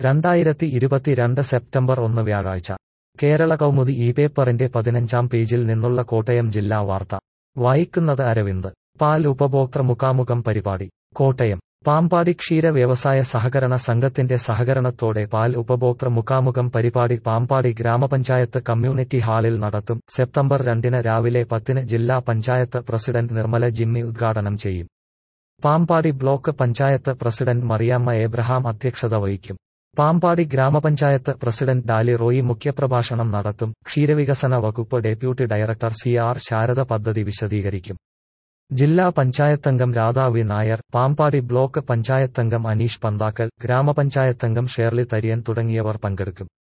രണ്ടായിരത്തി ഇരുപത്തിരണ്ട് സെപ്റ്റംബർ ഒന്ന് വ്യാഴാഴ്ച കേരള കൗമുദി ഈ പേപ്പറിന്റെ പതിനഞ്ചാം പേജിൽ നിന്നുള്ള കോട്ടയം ജില്ലാ വാർത്ത വായിക്കുന്നത് അരവിന്ദ് പാൽ ഉപഭോക്തൃ മുഖാമുഖം പരിപാടി കോട്ടയം പാമ്പാടി ക്ഷീര വ്യവസായ സഹകരണ സംഘത്തിന്റെ സഹകരണത്തോടെ പാൽ ഉപഭോക്തൃ മുഖാമുഖം പരിപാടി പാമ്പാടി ഗ്രാമപഞ്ചായത്ത് കമ്മ്യൂണിറ്റി ഹാളിൽ നടത്തും സെപ്റ്റംബർ രണ്ടിന് രാവിലെ പത്തിന് ജില്ലാ പഞ്ചായത്ത് പ്രസിഡന്റ് നിർമ്മല ജിമ്മി ഉദ്ഘാടനം ചെയ്യും Pampady block panchayat president Mariamma Abraham അധ്യക്ഷത വഹിക്കും പാമ്പാടി ഗ്രാമപഞ്ചായത്ത് പ്രസിഡന്റ് ഡാലി റോയി മുഖ്യപ്രഭാഷണം നടത്തും ക്ഷീരവികസന വകുപ്പ് deputy director C R Sarada പദ്ധതി വിശദീകരിക്കും ജില്ലാ പഞ്ചായത്തംഗം രാധാ വി നായർ പാമ്പാടി ബ്ലോക്ക് പഞ്ചായത്തംഗം അനീഷ് പന്താക്കൽ ഗ്രാമപഞ്ചായത്തംഗം ഷേർലി തരിയൻ തുടങ്ങിയവർ പങ്കെടുക്കും